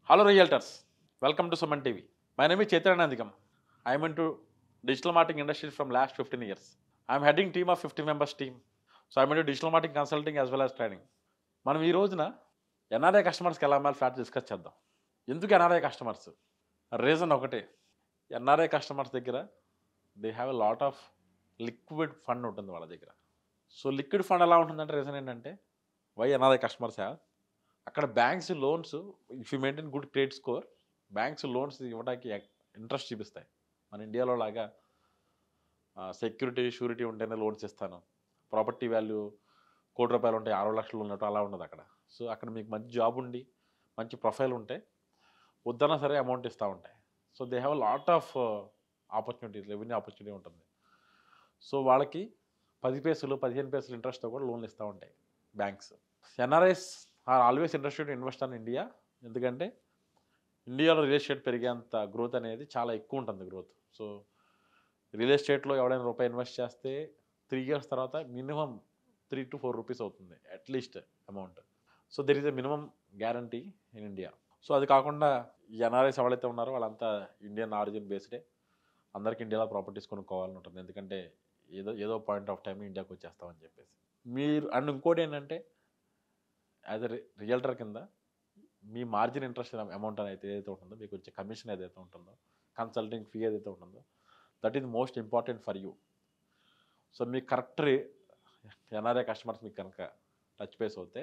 Hello Realtors, welcome to Suman TV. My name is Chaitanya Nandikam. I am into digital marketing industry from last 15 years. I am heading team of 50 members team. So I am into digital marketing consulting as well as training. మనం ఈ రోజున NRI కస్టమర్స్కి ఎలా అమ్మాలి flat discuss చేద్దాం ఎందుకు NRI customers reason ఒకటే NRI customers దగ్గర they have a lot of liquid fund ఉంటుంది వాళ్ళ దగ్గర సో లిక్విడ్ ఫండ్ ఎలా ఉంటుందంటే రీజన్ ఏంటంటే వై ఎన్ఆర్ఐ కస్టమర్స్ హ్యావ్ అక్కడ banks loans if you maintain good credit score banks loans ఇవ్వడానికి ఇంట్రెస్ట్ చూపిస్తాయి మన ఇండియాలో లాగా సెక్యూరిటీ షూరిటీ ఉంటేనే లోన్స్ ఇస్తాను ప్రాపర్టీ వాల్యూ కోటి రూపాయలు ఉంటాయి అరవై లక్షలు ఉన్నట్టు అలా ఉండదు అక్కడ సో అక్కడ మీకు మంచి జాబ్ ఉండి మంచి ప్రొఫైల్ ఉంటే వద్దన్నా సరే అమౌంట్ ఇస్తూ ఉంటాయి so they have lot of opportunities revenue opportunity ఉంటుంది సో వాళ్ళకి పది పైసలు పదిహేను పైసలు ఇంట్రెస్ట్తో కూడా లోన్లు ఇస్తూ ఉంటాయి banks NRIs are always interested invest on India ఎందుకంటే ఇండియాలో రియల్ ఎస్టేట్ పెరిగేంత గ్రోత్ అనేది చాలా ఎక్కువ ఉంటుంది గ్రోత్ సో రియల్ ఎస్టేట్లో ఎవడైనా రూపాయి ఇన్వెస్ట్ చేస్తే త్రీ ఇయర్స్ తర్వాత minimum three to four rupees అవుతుంది at least amount so there is a minimum guarantee in India so అది కాకుండా ఈ ఎన్ఆర్ఐస్ ఎవరైతే ఉన్నారో వాళ్ళంతా ఇండియన్ ఆరిజిన్ బేస్డే అందరికి ఇండియాలో ప్రాపర్టీస్ కొనుక్కోవాలని ఉంటుంది ఎందుకంటే ఏదో ఏదో పాయింట్ ఆఫ్ టైం ఇండియాకి వచ్చేస్తామని చెప్పేసి మీరు అండ్ ఇంకోటి ఏంటంటే యాజ్ ఎ రియల్టర్ కింద మీ మార్జిన్ ఇంట్రెస్ట్ అమౌంట్ అనేది ఏదైతే ఉంటుందో మీకు వచ్చే కమిషన్ ఏదైతే ఉంటుందో కన్సల్టింగ్ ఫీ ఏదైతే ఉంటుందో that is most important for you so మీకు కరెక్ట్ ఎన్ఆర్ఐ కస్టమర్స్ మీకు కనుక టచ్ బేస్ అవుతే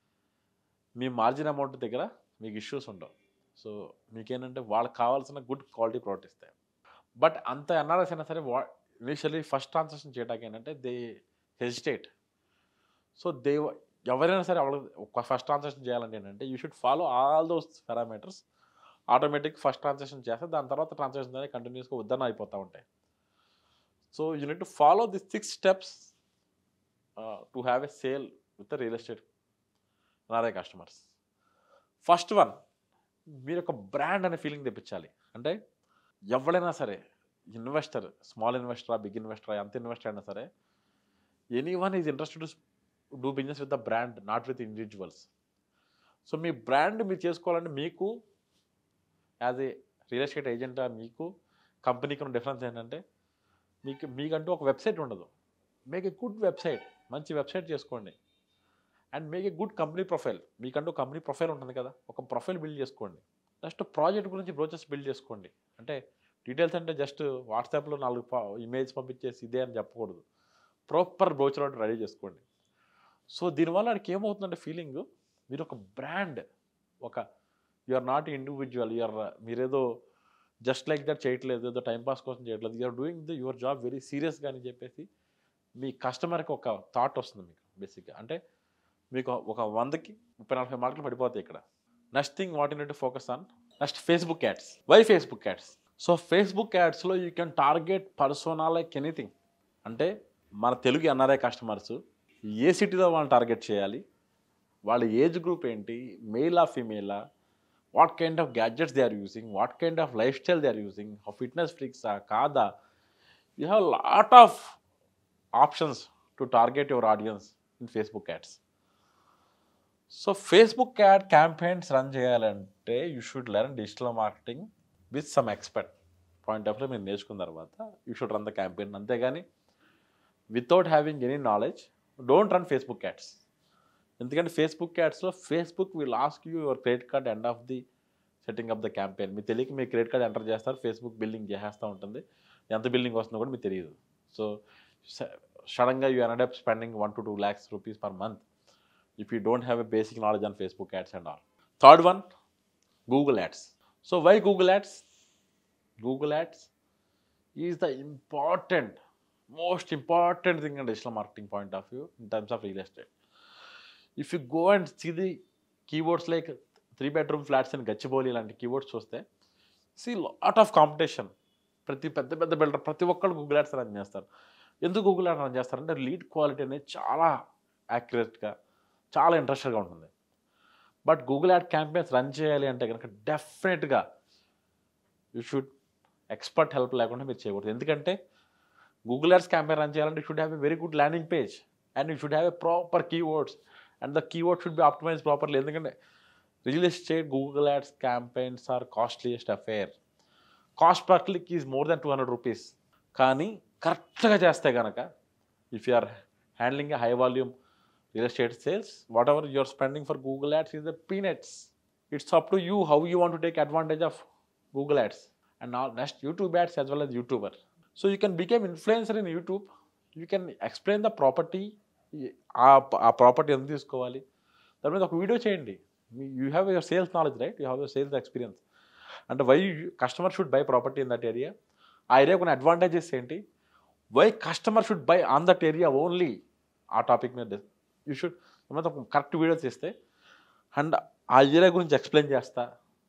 మీ మార్జిన్ అమౌంట్ దగ్గర మీకు ఇష్యూస్ ఉండవు సో మీకేంటంటే వాళ్ళకి కావాల్సిన గుడ్ క్వాలిటీ ప్రోడక్ట్ ఇస్తాయి బట్ అంత ఎన్ఆర్ఎస్ అయినా సరే వా ఇనిషియల్లీ ఫస్ట్ ట్రాన్సాక్షన్ చేయడానికి ఏంటంటే దే హెజిటేట్ సో దే ఎవరైనా సరే వాళ్ళ ఫస్ట్ ట్రాన్సాక్షన్ చేయాలంటే ఏంటంటే you should follow all those parameters automatic first transaction చేస్తే దాని తర్వాత ట్రాన్సాక్షన్ అనేది కంటిన్యూస్గా ఉద్దరణ అయిపోతూ ఉంటాయి so you need to follow the six steps to have a sale with real estate NRI customers first one మీరు ఒక బ్రాండ్ అనే ఫీలింగ్ తెప్పించాలి అంటే ఎవరైనా సరే ఇన్వెస్టర్ స్మాల్ ఇన్వెస్టరా బిగ్ ఇన్వెస్టరా ఎంత ఇన్వెస్టర్ అయినా సరే anyone is interested do business with the brand not with individuals so మీ బ్రాండ్ మీరు చేసుకోవాలంటే మీకు as a real estate agent మీకు కంపెనీకి ఉన్న డిఫరెన్స్ ఏంటంటే మీకు మీకంటూ ఒక వెబ్సైట్ ఉండదు మేక్ ఏ గుడ్ వెబ్సైట్ మంచి వెబ్సైట్ చేసుకోండి and make a good company profile మీకంటూ కంపెనీ ప్రొఫైల్ ఉంటుంది కదా ఒక ప్రొఫైల్ బిల్డ్ చేసుకోండి నెక్స్ట్ ప్రాజెక్ట్ గురించి బ్రోచెస్ బిల్డ్ చేసుకోండి అంటే డీటెయిల్స్ అంటే జస్ట్ వాట్సాప్లో నాలుగు ఇమేజ్ పంపించేసి ఇదే అని చెప్పకూడదు ప్రాపర్ బ్రోచర్ ఒకటి రెడీ చేసుకోండి సో దీనివల్ల వాడికి ఏమవుతుందంటే ఫీలింగ్ మీరు ఒక బ్రాండ్ ఒక you are not individual you're మీరేదో జస్ట్ లైక్ దట్ చేయట్లేదు ఏదో టైంపాస్ కోసం చేయట్లేదు you're doing the your job very సీరియస్గా అని చెప్పేసి మీ కస్టమర్కి ఒక థాట్ వస్తుంది మీకు బేసిక్గా అంటే మీకు ఒక వందకి ముప్పై నలభై మార్కులు పడిపోతాయి ఇక్కడ next thing what unit focus on next Facebook ads why Facebook ads so Facebook యాడ్స్లో you can target persona like anything అంటే మన తెలుగు ఎన్ఆర్ఐ కస్టమర్స్ ఏ సిటీలో వాళ్ళని టార్గెట్ చేయాలి వాళ్ళ ఏజ్ గ్రూప్ ఏంటి మెయిలా ఫీమేలా what kind of gadgets they are using what kind of lifestyle they are using fitness ఫ్రిక్సా కాదా you have lot of options to target your audience in Facebook ads so Facebook ad campaigns run చేయాలంటే you should learn digital marketing with some expert point of view మీరు నేర్చుకున్న తర్వాత you should run the campaign అంతేగాని without having any knowledge don't run Facebook ads ఎందుకంటే Facebook యాడ్స్లో Facebook will ask you your credit card end of the setting of the campaign మీకు తెలియక మీ credit card enter చేస్తారు Facebook billing చేసేస్తూ ఉంటుంది ఎంత బిల్లింగ్ వస్తుందో కూడా మీకు తెలియదు సో సడన్గా you end up spending one to two lakhs rupees per month if you don't have a basic knowledge on Facebook ads and all third one Google ads so why Google ads Google ads is the important most important thing in digital marketing point of view in terms of real estate if you go and see the keyboards like three bedroom flats and Gachibowli ఇలాంటి keyboards చూస్తే see lot of competition ప్రతి పెద్ద పెద్ద builder ప్రతి ఒక్కళ్ళు Google ads run చేస్తారు ఎందుకు Google ad run చేస్తారంటే లీడ్ క్వాలిటీ అనేది చాలా యాక్యురేట్గా చాలా ఇంట్రెస్టెడ్గా ఉంటుంది but Google ad campaigns run చేయాలి అంటే కనుక డెఫినెట్గా యూ షుడ్ ఎక్స్పర్ట్ హెల్ప్ లేకుండా మీరు చేయకూడదు ఎందుకంటే గూగుల్ యాడ్స్ క్యాంపెయిన్ రన్ చేయాలంటే you should have a very good landing page and you should have a proper keywords and the keyword should be optimise properly ఎందుకంటే real estate Google ads campaigns are costliest affair cost per click is more than two hundred rupees కానీ కరెక్ట్గా చేస్తే కనుక if you are handling a high volume real estate sales whatever you're spending for Google ads is the peanuts it's up to you how you want to take advantage of Google ads and now next YouTube ads as well as YouTuber so you can became influencer in YouTube you can explain the property ఆ property ఎంత తీసుకోవాలి దాని మీద ఒక video చేయండి you have your sales knowledge right you have your sales experience అంటే why customer should buy property in that area ఆ area కొన్ని అడ్వాంటేజెస్ ఏంటి why customer should buy on that area only ఆ టాపిక్ మీద you should correct video చేస్తే and ఆ area గురించి explain చేస్తా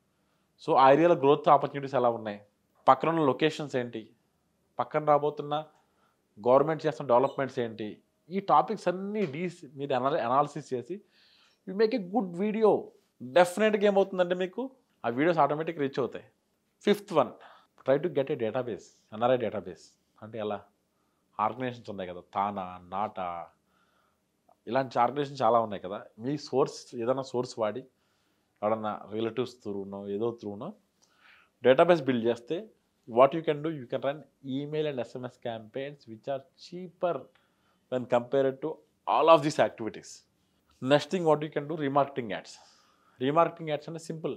సో ఆ ఏరియాలో గ్రోత్ ఆపర్చునిటీస్ ఎలా ఉన్నాయి పక్కన ఉన్న లొకేషన్స్ ఏంటి పక్కన రాబోతున్న గవర్నమెంట్ చేస్తున్న డెవలప్మెంట్స్ ఏంటి ఈ టాపిక్స్ అన్నీ డీస్ మీరు అనా అనాలిసిస్ చేసి you make a good video డెఫినెట్గా ఏమవుతుందంటే మీకు ఆ వీడియోస్ ఆటోమేటిక్ రీచ్ అవుతాయి fifth one try to get a database NRI database అంటే ఎలా ఆర్గనైజేషన్స్ ఉన్నాయి కదా తానా నాటా ఇలాంటి ఆర్గనైజేషన్ చాలా ఉన్నాయి కదా మీ సోర్స్ ఏదైనా సోర్స్ వాడి ఎవడన్నా రిలేటివ్స్ త్రూనో ఏదో త్రూనో డేటాబేస్ బిల్డ్ చేస్తే what you can do you can run email and SMS campaigns which are cheaper when compared to all of these activities next thing what you can do remarketing ads remarketing ads అంటే simple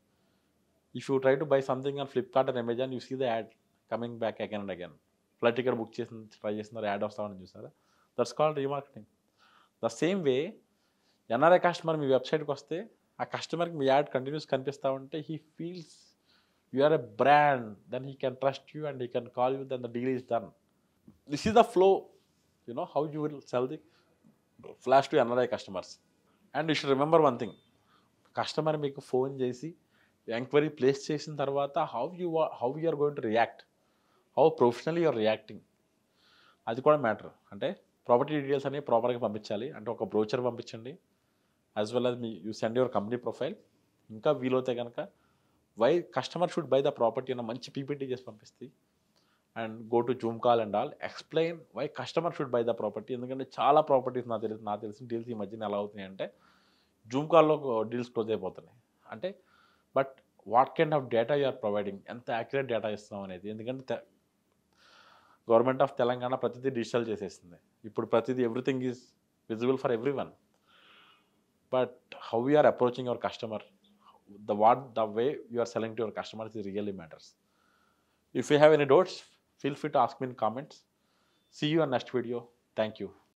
if you try to buy something on Flipkart and Amazon you see the ad coming back again and again flight ticket book చేసిన try చేస్తున్నారు ad వస్తామని చూసారా that's called remarketing the same way NRI customer మీ వెబ్సైట్కి వస్తే ఆ కస్టమర్కి మీ యాడ్ కంటిన్యూస్ కనిపిస్తూ ఉంటే he feels you are a brand then he can trust you and he can call you then the deal is done this is the flow you know how you will sell the flash to NRI customers and you should remember one thing customer మీకు phone చేసి enquiry place చేసిన తర్వాత how you how you are going to react how professional you're reacting అది కూడా matter అంటే property details అనేవి ప్రాపర్గా పంపించాలి అంటే ఒక బ్రోచర్ పంపించండి యాజ్ వెల్ యాజ్ మీ you send your company profile ఇంకా వీలవుతే కనుక why customer should buy the property అన్న మంచి పీపీటీ చేసి పంపిస్తే and go to Zoom call and all explain why customer should buy the property ఎందుకంటే చాలా ప్రాపర్టీస్ నాకు తెలిసి నాకు తెలిసిన డీల్స్ ఈ మధ్యన ఎలా అవుతున్నాయి అంటే జూమ్ కాల్లో డీల్స్ క్లోజ్ అయిపోతున్నాయి అంటే but what kind of data you are providing ఎంత యాక్యురేట్ డేటా ఇస్తాం అనేది ఎందుకంటే గవర్నమెంట్ ఆఫ్ తెలంగాణ ప్రతిదీ డిజిటల్ చేసేస్తుంది ఇప్పుడు ప్రతిదీ everything is visible for everyone but how you are approaching your customer the what the way you are selling to your customers is really matters if you have any doubts feel free to ask me in comments see you on next video thank you